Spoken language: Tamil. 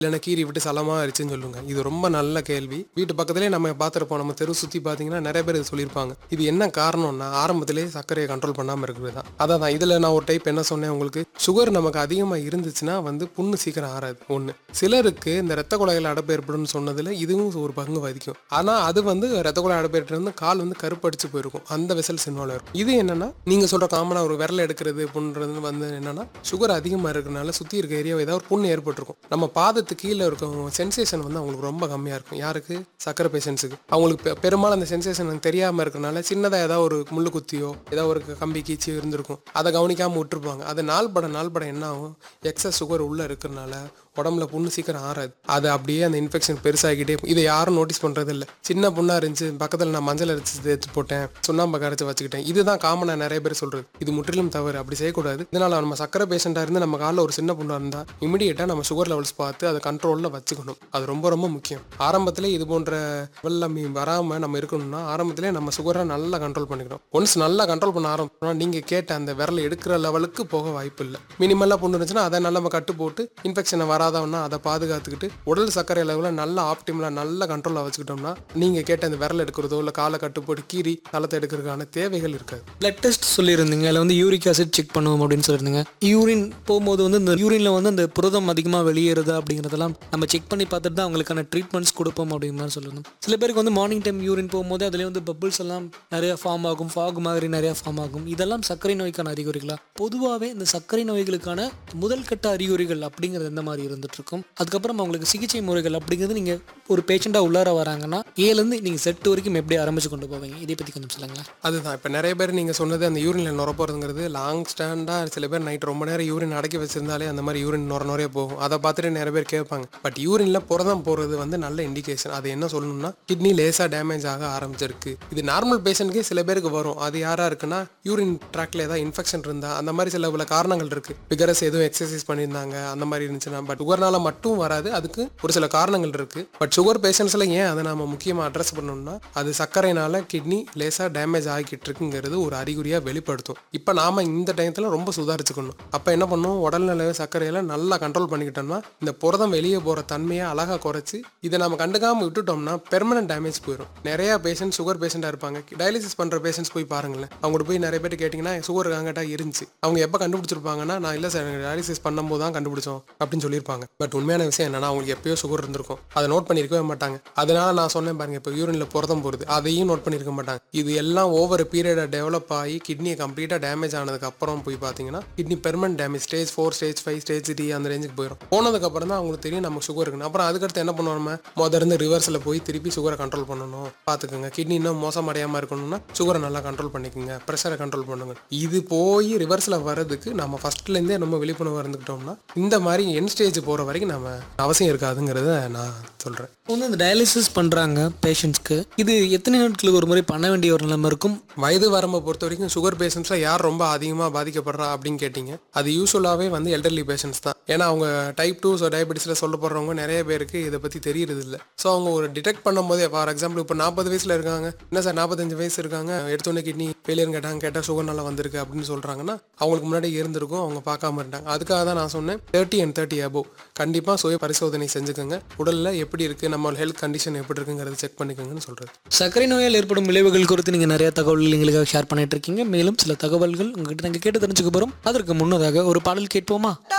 இல்லைன்னா கீறி விட்டு சலமா ஆயிடுச்சுன்னு சொல்லுங்க இது ரொம்ப நல்ல கேள்வி வீட்டு பக்கத்துலேயே நம்ம பார்த்துருப்போம் நம்ம தெரு சுற்றி பார்த்தீங்கன்னா நிறைய பேர் இது சொல்லியிருப்பாங்க இது என்ன காரணம்னா ஆரம்பத்திலே சர்க்கரையை கண்ட்ரோல் பண்ணாமல் இருக்கிறது தான் அதான் தான் இதில் நான் ஒரு டைப் என்ன சொன்னேன் உங்களுக்கு சுகர் நமக்கு அதிகமாக இருந்துச்சுன்னா வந்து புண்ணு சீக்கிரம் ஆறாது ஒன்று சிலருக்கு இந்த ரத்த குழாயில் அடைப்பு ஏற்படும்னு சொன்னதில் இதுவும் ஒரு பங்கு வகிக்கும் ஆனால் அது வந்து ரத்த குழாய் அடைப்பு ஏற்பட்டு கால் வந்து கருப்படிச்சு போயிருக்கும் அந்த வெசல்ஸ் இன்வால்வ் இருக்கும் இது என்னன்னா நீங்கள் சொல்கிற காமனாக ஒரு விரல் எடுக்கிறது புண்ணுறது வந்து என்னன்னா சுகர் அதிகமாக இருக்கிறனால சுற்றி இருக்க ஏரியா ஏதாவது ஒரு புண்ணு ஏற்பட்டிருக்கும் நம்ம பாதத்துக்கு கீழே இருக்க சென்சேஷன் வந்து அவங்களுக்கு ரொம்ப கம்மியாக இருக்கும் யாருக்கு சக்கரை பேஷண்ட்ஸுக்கு அவங்களுக்கு பெ- பெரும்பாலும் அந்த சென்சேஷன் தெரியாமல் இருக்கறனால சின்னதாக ஏதாவது ஒரு முள்ளு குத்தியோ ஏதாவது ஒரு கம்பி கீச்சி இருந்திருக்கும் அதை கவனிக்காமல் விட்டுருப்பாங்க அது நாள் பட நாள் பட என்ன ஆகும் எக்ஸஸ் சுகர் உள்ளே இருக்கிறனால உடம்புல புண்ணு சீக்கிரம் ஆறாது அது அப்படியே அந்த இன்ஃபெக்ஷன் பெருசாகிட்டே இருக்கும். இதை யாரும் நோட்டீஸ் பண்ணுறது இல்லை சின்ன புண்ணா இருந்துச்சு பக்கத்தில் நான் மஞ்சள் அரைச்சி தேய்ச்சி போட்டேன் சுண்ணாம்பு கரைச்சி வச்சுக்கிட்டேன் இதுதான் காமனாக நிறைய பேர் சொல்கிறது இது முற்றிலும் தவறு அப்படி செய்யக்கூடாது இதனால் நம்ம சக்கரை பேஷண்ட்டாக இருந்து நம்ம காலில் ஒரு சின்ன புண்ணாக இருந்தால் இமிடியேட்டாக நம்ம சுகர் லெவல்ஸ் பார்த்து அதை கண்ட்ரோலில் வச்சுக்கணும் அது ரொம்ப ரொம்ப முக்கியம் ஆரம்பத்திலே இது போன்ற வெள்ளம் வராமல் நம்ம இருக்கணும்னா ஆரம்பத்திலே நம்ம சுகரை நல்லா கண்ட்ரோல் பண்ணிக்கணும் ஒன்ஸ் நல்லா கண்ட்ரோல் பண்ண ஆரம்பிச்சோம்னா நீங்கள் கேட்ட அந்த விரல் எடுக்கிற லெவலுக்கு போக வாய்ப்பு இல்லை மினிமலாக புண்ணு இருந்துச்சுன்னா அதை நல்லா நம்ம கட்டு போட்டு இன்ஃபெக்ஷனை வராதவனா அதை பாதுகாத்துக்கிட்டு உடல் சர்க்கரை லெவலில் நல்லா ஆப்டிமலாக நல்ல கண்ட்ரோலில் வச்சுக்கிட்டோம்னா நீங்கள் கேட்ட அந்த விரல் எடுக்கிறதோ இல்லை காலை கட்டு போட்டு கீறி தளத்தை எடுக்கிறதுக்கான தேவைகள் இருக்காது பிளட் டெஸ்ட் சொல்லியிருந்தீங்க அதில் வந்து யூரிக் ஆசிட் செக் பண்ணுவோம் அப்படின்னு சொல்லியிருந்தீங்க யூரின் போகும்போது வந்து இந்த யூரின்ல வந்து அந்த புரதம் அதிகமாக வெளியேறுதா அப்படிங்கிறதெல்லாம் நம்ம செக் பண்ணி பார்த்துட்டு தான் அவங்களுக்கான ட்ரீட்மெண்ட்ஸ் கொடுப்போம் அப்படின்னு மாதிரி சொல்லணும் சில பேருக்கு வந்து மார்னிங் டைம் யூரின் போகும்போது அதுலேயே வந்து பபிள்ஸ் எல்லாம் நிறைய ஃபார்ம் ஆகும் ஃபாக் மாதிரி நிறைய ஃபார்ம் ஆகும் இதெல்லாம் சர்க்கரை நோய்க்கான அறிகுறிகளா பொதுவாகவே இந்த சர்க்கரை நோய்களுக்கான முதல் கட்ட அறிகுறிகள் அப்படிங்கிறது எந்த மாதிரி இருந்துட்டு இருக்கும் அதுக்கப்புறம் அவங்களுக்கு சிகிச்சை முறைகள் அப்படிங்கிறது நீங்கள் ஒரு பேஷண்ட்டாக உள்ளார வராங்கன்னா ஏலேருந்து நீங்கள் செட் வரைக்கும் எப்படி ஆரம்பிச்சு கொண்டு போவீங்க இதை பற்றி கொஞ்சம் சொல்லுங்களேன் அதுதான் இப்போ நிறைய பேர் நீங்கள் சொன்னது அந்த யூரினில் நுர போகிறதுங்கிறது லாங் ஸ்டாண்டாக சில பேர் நைட் ரொம்ப நேரம் யூரின் அடக்கி வச்சிருந்தாலே அந்த மாதிரி யூரின் நுர நுறைய போகும் அதை பார்த்துட்டு நிறைய பேர் கேட்பாங்க பட் யூரினில் புரதம் போகிறது வந்து நல்ல இண்டிகேஷன் அது என்ன சொல்லணும்னா கிட்னி லேசாக டேமேஜ் ஆக ஆரம்பிச்சிருக்கு இது நார்மல் பேஷண்ட்கே சில பேருக்கு வரும் அது யாராக இருக்குன்னா யூரின் ட்ராக்ல ஏதாவது இன்ஃபெக்ஷன் இருந்தால் அந்த மாதிரி சில பல காரணங்கள் இருக்குது விகரஸ் எதுவும் எக்ஸசைஸ் பண்ணியிருந்தாங்க அந்த மாதிரி இருந்துச்சுன்னா பட் சுகர்னால மட்டும் வராது அதுக்கு ஒரு சில காரணங்கள் இருக்குது பட் சுகர் பேஷண்ட்ஸில் ஏன் அதை நம்ம முக்கியமாக அட்ரஸ் பண்ணணும்னா அது சர்க்கரைனால கிட்னி லேசாக டேமேஜ் ஆகிக்கிட்டு இருக்குங்கிறது ஒரு அறிகுறியாக வெளிப்படுத்தும் இப்போ நாம இந்த டயத்தில் ரொம்ப சுதாரிச்சுக்கணும் அப்போ என்ன பண்ணும் உடல்நிலை சர்க்கரையில நல்லா கண்ட்ரோல் பண்ணிக்கிட்டோம்னா இந்த புரதம் வெளியே போகிற தன்மையை அழகாக குறைச்சி இதை நம்ம கண்டுக்காமல் விட்டுட்டோம்னா பெர்மனன்ட் டேமேஜ் போயிடும் நிறைய பேஷண்ட் சுகர் பேஷண்ட்டாக இருப்பாங்க டயாலிசிஸ் பண்ணுற பேஷண்ட்ஸ் போய் பாருங்களேன் அவங்கள்ட்ட போய் நிறைய பேர் கேட்டிங்கன்னா சுகர் இருக்காங்கட்டா இருந்துச்சு அவங்க எப்போ கண்டுபிடிச்சிருப்பாங்கன்னா நான் இல்லை சார் எனக்கு டயாலிசிஸ் பண்ணும்போது தான் கண்டுபிடிச்சோம் அப்படின்னு சொல்லியிருப்பாங்க பட் உண்மையான விஷயம் என்னன்னா அவங்களுக்கு எப்பயோ சுகர் இருந்திருக்கும் அதை நோட் பண்ணியிருக்கவே மாட்டாங்க அதனால நான் சொன்னேன் பாருங்க இப்போ யூரின்ல புரதம் போகுது அதையும் நோட் பண்ணியிருக்க மாட்டாங்க இது எல்லாம் ஓவர் பீரியடை டெவலப் ஆகி கிட்னியை கம்ப்ளீட்டாக டேமேஜ் ஆனதுக்கு அப்புறம் போய் பார்த்தீங்கன்னா kidney permanent damage stage four stage five stage three அந்த ரேஞ்சுக்கு போயிடும் போனதுக்கு அப்புறம் தான் அவங்களுக்கு தெரியும் நமக்கு சுகர் இருக்குன்னு அப்புறம் அதுக்கடுத்து என்ன பண்ணுவோம் நம்ம முதல்ல இருந்து ரிவர்ஸில் போய் திருப்பி சுகரை கண்ட்ரோல் பண்ணணும் பார்த்துக்கோங்க கிட்னி இன்னும் மோசம் அடையாமல் இருக்கணும்னா சுகரை நல்லா கண்ட்ரோல் பண்ணிக்கோங்க ப்ரெஷரை கண்ட்ரோல் பண்ணுங்க இது போய் ரிவர்ஸில் வர்றதுக்கு நம்ம ஃபர்ஸ்ட்லேருந்தே நம்ம விழிப்புணர்வு இருந்துக்கிட்டோம்னா இந்த மாதிரி என் ஸ்டேஜ் போகிற வரைக்கும் நம்ம அவசியம் இருக்காதுங்கிறத நான் சொல்கிறேன் இப்போ வந்து இந்த டயாலிசிஸ் பண்ணுறாங்க பேஷண்ட்ஸ்க்கு இது எத்தனை நாட்களுக்கு ஒரு முறை பண்ண வேண்டிய ஒரு நிலைமை இருக்கும் வயது வரம்பை பொறுத்த வரைக்கும் சுகர் பேஷண்ட்ஸில் யார் ரொம்ப அதிகமாக பாதிக்கப்படுறா அப்படின்னு கேட்டிங்க அது யூஸ்வலாகவே வந்து எல்டர்லி பேஷண்ட்ஸ் தான் ஏன்னா அவங்க டைப் டூ ஸோ டயபெட்டிஸில் சொல்லப்படுறவங்க நிறைய பேருக்கு இதை பற்றி தெரியறது இல்லை ஸோ அவங்க ஒரு டிடெக்ட் பண்ணும்போதே ஃபார் எக்ஸாம்பிள் இப்போ நாற்பது வயசில் இருக்காங்க என்ன சார் நாற்பத்தஞ்சு வயசு இருக்காங்க எடுத்தோன்னே கிட்னி ஃபெயிலியர் கேட்டாங்க கேட்டால் சுகர் நல்லா வந்திருக்கு அப்படின்னு சொல்கிறாங்கன்னா அவங்களுக்கு முன்னாடி இருந்திருக்கும் அவங்க பார்க்காம இருந்தாங்க அதுக்காக தான் நான் சொன்னேன் தேர்ட்டி அண்ட் தேர்ட்டி அபோவ் கண்டிப்பாக சுய பரிசோதனை செஞ்சுக்கோங்க உடலில் எப்படி இருக்குது நம்ம ஹெல்த் கண்டிஷன் எப்படி இருக்குங்கிறத செக் பண்ணிக்கோங்கன்னு சொல்கிறது சர்க்கரை நோயால் ஏற்படும் விளைவுகள் குறித்து நீங்கள் நிறைய தகவல்கள் எங்களுக்காக ஷேர் பண்ணிட்டு இருக்கீங்க மேலும் சில தகவல்கள் உங்ககிட்ட நாங்கள் கேட்டு தெரிஞ்சுக்க போகிறோம் அதற்கு முன்னதாக ஒரு பாடல் கேட்போமா